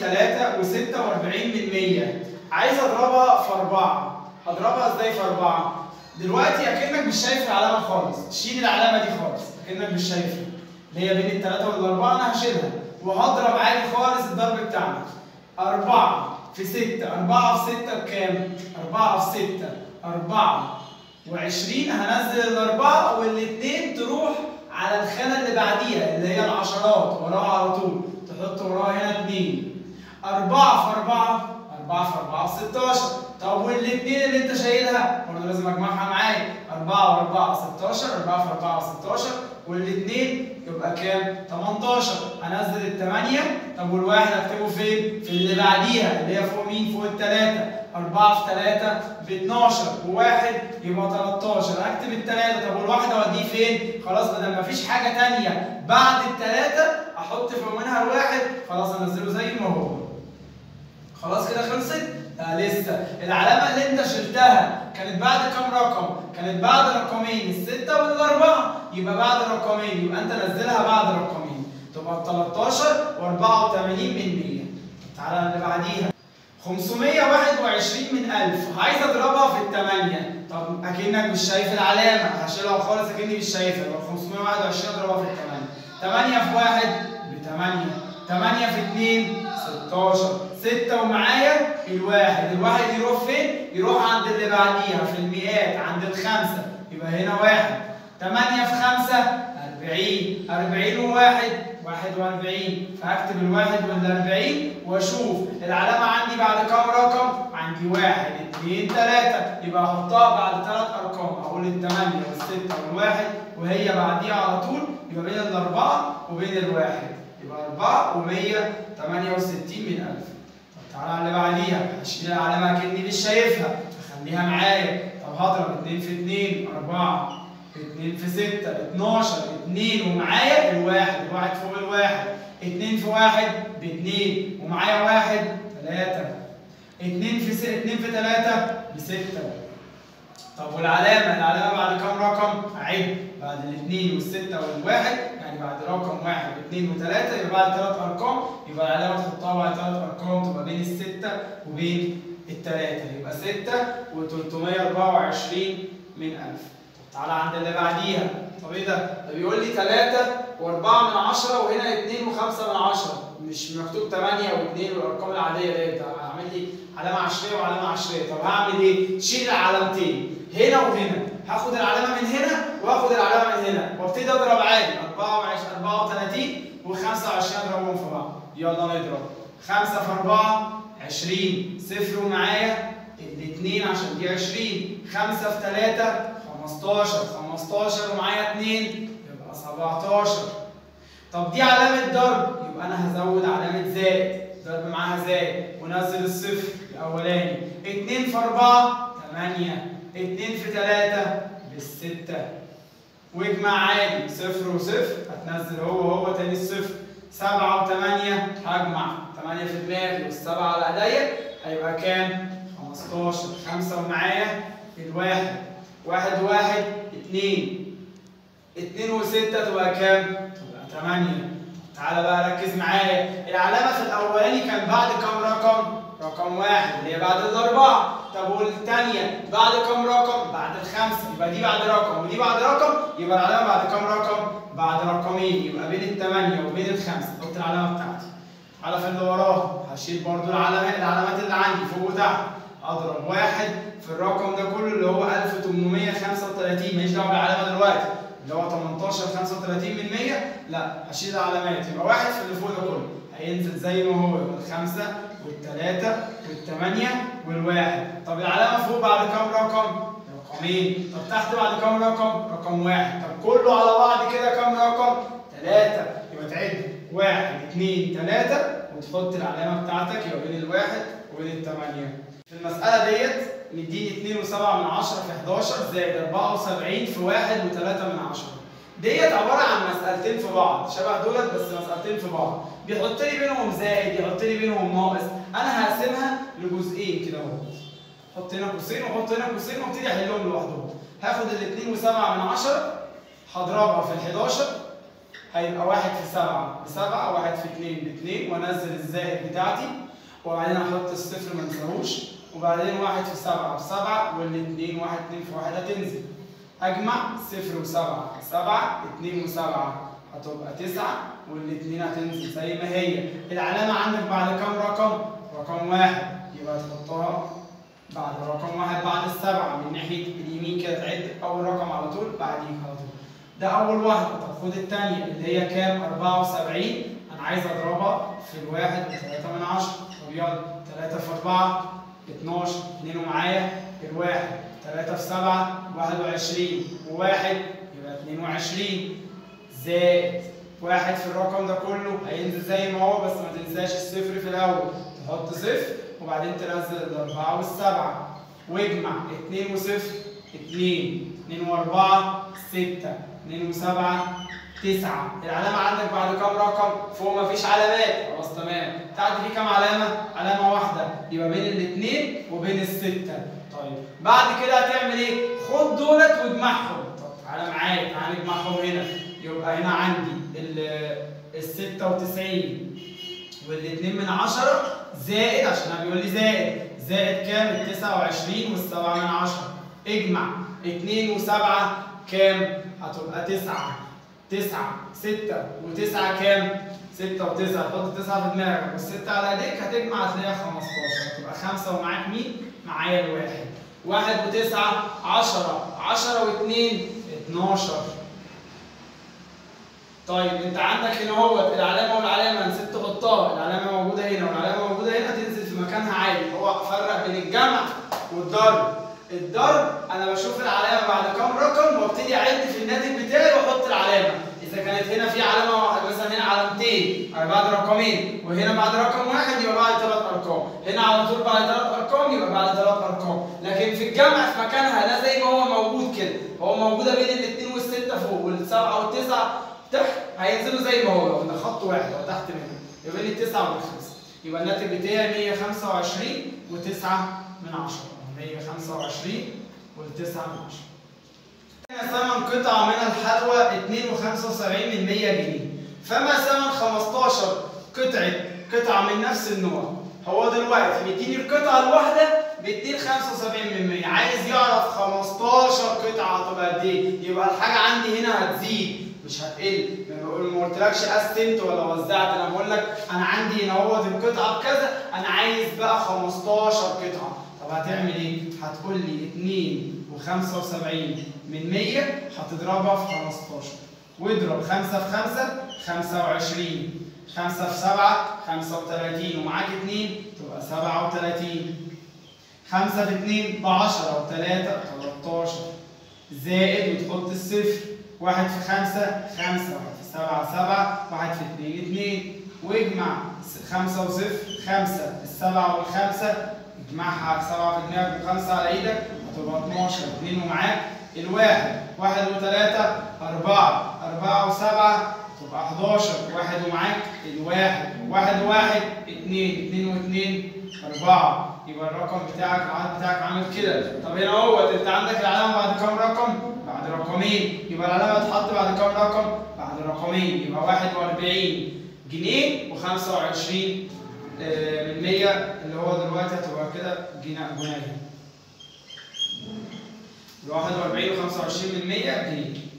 3 و46 من 100 عايز اضربها في 4 اضربها ازاي في 4 دلوقتي اكنك مش شايف العلامه خالص شيل العلامه دي خالص اكنك مش شايفها اللي هي بين الثلاثه والاربعه انا هشيلها وهضرب عادي خالص الضرب بتاعنا 4 في 6 4 في 6 بكام 4 في 6 4 و20 هنزل الاربعه والاثنين تروح على الخانه اللي بعديها اللي هي العشرات وراها على طول تحط وراها هنا 2 4 في 4 4 في 4 في 16 طب والاثنين اللي انت شايلها برضه لازم اجمعها معايا 4 و4 16 4 في 4 16 والاثنين يبقى كام 18 هنزل الثمانية طب والواحد اكتبه فين في اللي بعديها اللي هي فوق مين فوق الثلاثة 4 في 3 ب 12 وواحد يبقى 13 اكتب الثلاثة طب والواحد اوديه فين خلاص بدل ما فيش حاجة ثانيه بعد الثلاثة احط في منها الواحد خلاص انزله زي ما هو خلاص كده خلصت؟ لا لسه العلامة اللي انت شلتها كانت بعد كام رقم؟ كانت بعد رقمين الستة والأربعة يبقى بعد رقمين يبقى انت نزلها بعد رقمين تبقى 13 و84 من 100 تعالى اللي بعديها 521 من 1000 عايز اضربها في الثمانية طب اكنك مش شايف العلامة هشيلها خالص اكني مش شايفها يبقى 521 اضربها في الثمانية 8 في 1 ب 8 8 في 2 16 6 ومعايا الواحد الواحد يروح فين؟ يروح عند اللي بعديها في المئات عند الخمسة يبقى هنا واحد 8 في 5 40 40 وواحد 41 فهكتب الواحد والأربعين واشوف العلامة عندي بعد كام رقم؟ عندي واحد اثنين ثلاثة يبقى احطها بعد ثلاث أرقام أقول الثمانية والستة والواحد وهي بعديها على طول يبقى بين الأربعة وبين الواحد يبقى 4 و168 من 1000 طب تعالى على اللي بعديها هشيل العلامة كأني مش شايفها هخليها معايا طب هضرب 2 في 2 4 2 في 6 12 2 ومعايا الواحد الواحد فوق الواحد 2 في 1 ب 2 ومعايا واحد 3 2 في 6 2 في 3 ب 6 طب والعلامة العلامة بعد كام رقم؟ أعد بعد الاثنين والستة والواحد يعني بعد رقم واحد واثنين وثلاثة يبقى بعد ثلاث أرقام يبقى العلامة تحطها بعد ثلاث أرقام تبقى بين الستة وبين الثلاثة يبقى ستة و324 من 1000 تعالى عند اللي بعديها طب ايه ده؟ ده بيقول لي 3 و4 من 10 وهنا 2 و5 من 10 مش مكتوب 8 و2 والارقام العاديه ديت هعمل لي علامه عشريه وعلامه عشريه طب هعمل ايه؟ شيل العلامتين هنا وهنا هاخد العلامه من هنا واخد العلامه من هنا وابتدي اضرب عادي 24 34 و25 اضربهم في بعض يلا نضرب 5 في 4 20 صفر ومعايا الاثنين عشان دي 20 5 في 3 15 15 ومعايا 2 يبقى 17 طب دي علامة ضرب يبقى أنا هزود علامة زائد ضرب معاها زائد ونزل الصفر الأولاني 2 في 4 8 2 في 3 بالستة واجمع عادي صفر وصفر هتنزل هو هو تاني الصفر 7 و8 هجمع 8 في دماغي والسبعة على ايديا هيبقى كام؟ 15 5 ومعايا الواحد واحد واحد اتنين اتنين وستة تبقى كام؟ تبقى تمانية تعالى بقى ركز معايا العلامة في الأولاني كان بعد كام رقم؟ رقم واحد اللي هي بعد الأربعة طب والتانية بعد كام رقم؟ بعد الخمسة يبقى دي بعد رقم ودي بعد رقم يبقى العلامة بعد كام رقم؟ بعد رقمين يبقى بين التمانية وبين الخمسة حط العلامة بتاعتي على في اللي وراه هشيل برضو العلامات العلامات اللي عندي فوق وتحت اضرب واحد في الرقم ده كله اللي هو 1835 ماليش دعوه بالعلامه دلوقتي اللي هو 18 35 من 100 لا هشيل العلامات يبقى واحد في اللي فوق ده كله هينزل زي ما هو يبقى الخمسه والثلاثه والثمانيه والواحد طب العلامه فوق بعد كام رقم؟ رقمين طب تحت بعد كام رقم؟ رقم واحد طب كله على بعض كده كام رقم؟ ثلاثه يبقى تعد واحد اثنين ثلاثه وتحط العلامه بتاعتك يبقى بين الواحد وبين الثمانيه في المسألة ديت مديني 2.7 من 10 في 11 زائد 74 في 1 و3 من 10 ديت عبارة عن مسألتين في بعض شبه دولت بس مسألتين في بعض بيحط لي بينهم زائد يحط لي بينهم ناقص أنا هقسمها لجزئين كده اهو حط هنا قوسين واحط هنا قوسين وابتدي احلهم لوحدهم هاخد ال 2.7 من 10 هضربها في ال 11 هيبقى واحد في سبعة بسبعة واحد في اتنين باتنين وانزل الزائد بتاعتي وبعدين احط الصفر ما انساهوش وبعدين واحد في سبعة بسبعة والاتنين واحد اتنين في واحد هتنزل اجمع صفر وسبعة سبعة اتنين وسبعة هتبقى تسعة والاتنين هتنزل زي ما هي العلامة عندك بعد كام رقم؟ رقم واحد يبقى تحطها بعد رقم واحد بعد السبعة من ناحية اليمين كده تعد أول رقم على طول بعديه على طول ده أول واحدة طب خد التانية اللي هي كام؟ 74 أنا عايز أضربها في الواحد بتلاتة من عشرة طب يلا تلاتة في أربعة 12 اتنين ومعايا الواحد تلاتة في سبعة واحد وعشرين وواحد يبقى اتنين وعشرين زائد واحد في الرقم ده كله هينزل زي ما هو بس ما تنساش الصفر في الأول تحط صفر وبعدين تنزل الأربعة والسبعة واجمع اتنين وصفر اتنين اتنين وأربعة ستة اتنين وسبعة تسعة العلامة عندك بعد كام رقم؟ فوق مفيش علامات خلاص تمام تحت في كام علامة؟ علامة واحدة يبقى بين الاتنين وبين الستة طيب بعد كده هتعمل ايه؟ خد دولت واجمعهم طب تعالى معايا تعالى نجمعهم هنا يبقى هنا عندي ال 96 والاتنين من عشرة زائد عشان هو بيقول لي زائد زائد كام؟ ال 29 والسبعة من عشرة اجمع 2 و7 كام؟ هتبقى 9 9 6 و9 كام؟ 6 و9 هتحط 9 في دماغك والستة على ايديك هتجمع هتلاقيها 15 هتبقى 5 ومعاك مين؟ معايا الواحد 1 و9 10 10 و2 12 طيب انت عندك هنا اهوت العلامه والعلامه نسيت تحطها العلامه موجوده هنا والعلامه موجوده هنا تنزل في مكانها عادي هو فرق بين الجمع والضرب الضرب انا بشوف العلامه بعد كام رقم وابتدي اعد في الناتج بتاعي واحط العلامه اذا كانت هنا في علامه واحده مثلا هنا علامتين يبقى بعد رقمين وهنا بعد رقم واحد يبقى بعد ثلاث ارقام هنا على طول بعد ثلاث ارقام يبقى بعد ثلاث ارقام لكن في الجمع في مكانها لا زي ما هو موجود كده هو موجوده بين الاثنين والسته فوق والسبعه والتسعه تحت هينزلوا زي ما هو لو خط واحد او تحت منه يبقى بين التسعه والخمسه يبقى الناتج بتاعي 125 و9 من 10 125 والتسعة من 10 ثمن قطعة من الحلوى 2.75 من 100 جنيه فما ثمن 15 قطعة قطعة من نفس النوع هو دلوقتي مديني القطعة الواحدة ب 2.75 من 100 عايز يعرف 15 قطعة هتبقى قد ايه يبقى الحاجة عندي هنا هتزيد مش هتقل ما قلتلكش قسمت ولا وزعت انا بقول لك انا عندي هنا اهوت القطعه بكذا انا عايز بقى 15 قطعه طب هتعمل ايه؟ هتقول لي 2 و75 من 100 هتضربها في 15 واضرب 5 في 5 25 5 في 7 35 ومعاك 2 تبقى 37 5 في 2 ب 10 و3 13 زائد وتحط الصفر واحد في خمسة خمسة واحد في سبعة سبعة واحد في اتنين اتنين واجمع خمسة وصفر خمسة السبعة والخمسة اجمعها سبعة في دماغك وخمسة على ايدك هتبقى 12 اتنين ومعاك الواحد واحد وتلاتة أربعة أربعة وسبعة تبقى 11 واحد ومعاك الواحد واحد وواحد اتنين اتنين واتنين أربعة يبقى الرقم بتاعك العدد بتاعك عامل كده طب هنا اهوت انت عندك العلامة بعد كام رقم؟ بعد رقمين يبقى العلامة هتتحط بعد كام رقم؟ بعد رقمين يبقى 41 جنيه و25 من 100 اللي هو دلوقتي هتبقى كده جنيه جنيه 41 و25 من 100 جنيه